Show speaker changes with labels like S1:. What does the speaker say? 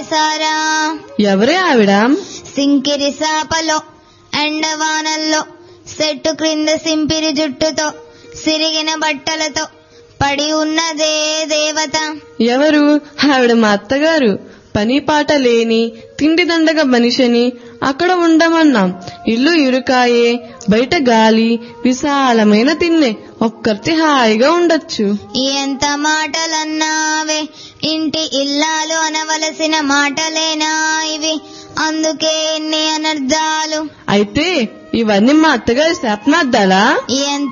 S1: మనసారా
S2: ఎవరే ఆవిడ
S1: సింకిరి సాపలో ఎండవానల్లో చెట్టు క్రింద సింపిరి జుట్టుతో సిరిగిన బట్టలతో పడి ఉన్నదే దేవత
S2: ఎవరు ఆవిడ మా అత్తగారు పని పాట లేని తిండి దండగ మనిషిని అక్కడ ఉండమన్నాం ఇల్లు ఇరుకాయే బయట గాలి విశాలమైన తిన్నే ఒక్కర్తి హాయిగా ఉండొచ్చు
S1: ఎంత మాటలన్నావే ఇంటి ఇల్లాలు అనవలసిన మాటలేనా ఇవి అందుకే ఎన్ని అనర్థాలు
S2: అయితే ఇవన్నీ మా అత్తగారి శాపనార్థాలా
S1: ఎంత